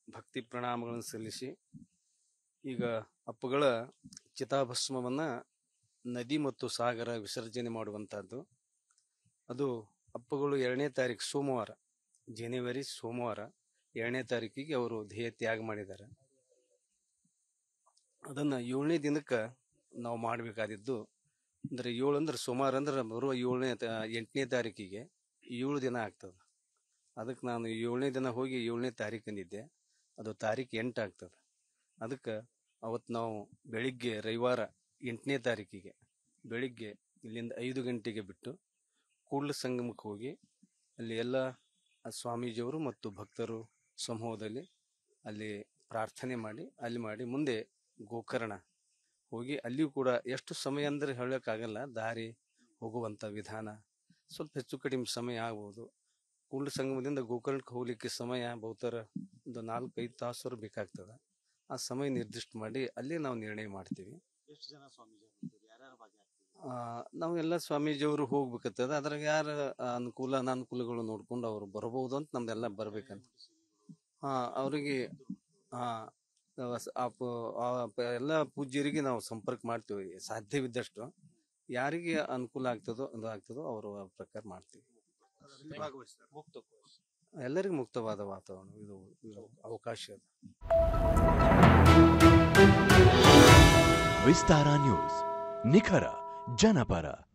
ಭಕ್ತಿ ಪ್ರಣಾಮಗಳನ್ನು ಸಲ್ಲಿಸಿ ಈಗ ಅಪ್ಪಗಳ ಚಿತಾಭಸ್ಮವನ್ನ ನದಿ ಮತ್ತು ಸಾಗರ ವಿಸರ್ಜನೆ ಮಾಡುವಂತಹದ್ದು ಅದು ಅಪ್ಪಗಳು ಎರಡನೇ ತಾರೀಕು ಸೋಮವಾರ ಜನವರಿ ಸೋಮವಾರ ಎರಡನೇ ತಾರೀಕಿಗೆ ಅವರು ದೇಹ ತ್ಯಾಗ ಮಾಡಿದ್ದಾರೆ ಅದನ್ನ ಏಳನೇ ದಿನಕ್ಕೆ ನಾವು ಮಾಡಬೇಕಾದಿದ್ದು ಅಂದ್ರೆ ಏಳು ಅಂದ್ರೆ ಸೋಮವಾರ ಅಂದ್ರೆ ಬರುವ ಏಳನೇ ಎಂಟನೇ ತಾರೀಕಿಗೆ ಏಳು ದಿನ ಆಗ್ತದೆ ಅದಕ್ಕೆ ನಾನು ಏಳನೇ ದಿನ ಹೋಗಿ ಏಳನೇ ತಾರೀಕು ಅಂದಿದ್ದೆ ಅದು ತಾರೀಕು ಎಂಟು ಆಗ್ತದೆ ಅದಕ್ಕೆ ಅವತ್ತು ನಾವು ಬೆಳಿಗ್ಗೆ ರವಿವಾರ ಎಂಟನೇ ತಾರೀಕಿಗೆ ಬೆಳಿಗ್ಗೆ ಇಲ್ಲಿಂದ ಐದು ಗಂಟೆಗೆ ಬಿಟ್ಟು ಕೂಡ್ಲ ಸಂಗಮಕ್ಕೆ ಹೋಗಿ ಅಲ್ಲಿ ಎಲ್ಲ ಸ್ವಾಮೀಜಿಯವರು ಮತ್ತು ಭಕ್ತರು ಸಮೂಹದಲ್ಲಿ ಅಲ್ಲಿ ಪ್ರಾರ್ಥನೆ ಮಾಡಿ ಅಲ್ಲಿ ಮಾಡಿ ಮುಂದೆ ಗೋಕರ್ಣ ಹೋಗಿ ಅಲ್ಲಿಯೂ ಕೂಡ ಎಷ್ಟು ಸಮಯ ಅಂದರೆ ಹೇಳೋಕ್ಕಾಗಲ್ಲ ದಾರಿ ಹೋಗುವಂಥ ವಿಧಾನ ಸ್ವಲ್ಪ ಹೆಚ್ಚು ಕಡಿಮೆ ಸಮಯ ಆಗ್ಬೋದು ಕೂಡ್ಲ ಸಂಗಮದಿಂದ ಗೋಕರ್ಣಕ್ಕೆ ಹೋಗ್ಲಿಕ್ಕೆ ಸಮಯ ಬಹುತರ ಒಂದು ನಾಲ್ಕೈದು ತಾಸು ಬೇಕಾಗ್ತದೆ ಆ ಸಮಯ ನಿರ್ದಿಷ್ಟ ಮಾಡಿ ಅಲ್ಲಿ ನಾವು ನಿರ್ಣಯ ಮಾಡ್ತೀವಿ ಎಷ್ಟು ಜನ ಸ್ವಾಮೀಜಿ ಯಾರ್ಯಾರು ಭಾಗಿಯಾಗ್ತೀವಿ ಆ, ನಾವು ಎಲ್ಲ ಸ್ವಾಮೀಜಿಯವರು ಹೋಗ್ಬೇಕಾಗ್ತದೆ ಅದ್ರಾಗ ಯಾರ ಅನುಕೂಲ ಅನಾನುಕೂಲಗಳು ನೋಡ್ಕೊಂಡು ಅವ್ರು ಬರಬಹುದು ಅಂತ ನಮ್ದೆಲ್ಲ ಬರ್ಬೇಕಂತ ಹಾ ಅವರಿಗೆ ಹಾ ನಾವು ಸ- ಆ ಪ- ಆ ಪ- ಎಲ್ಲ ಪೂಜ್ಯರಿಗೆ ನಾವು ಸಂಪರ್ಕ ಮಾಡ್ತೀವಿ ಸಾಧ್ಯವಿದ್ದಷ್ಟು ಯಾರಿಗೆ ಅನುಕೂಲ ಆಗ್ತದೋ ಅದು ಆಗ್ತದೋ ಅವರು ಆ ಪ್ರಕಾರ ಮಾಡ್ತೀವಿ ಮುಕ್ತಕೋಶ ಎಲ್ಲರಿಗೂ ಮುಕ್ತವಾದ ವಾತಾವರಣ ಇದು ಇದು ಅವಕಾಶ ಇದೆ ವಿಸ್ತಾರ ನ್ಯೂಸ್ ನಿಖರ ಜನಪರ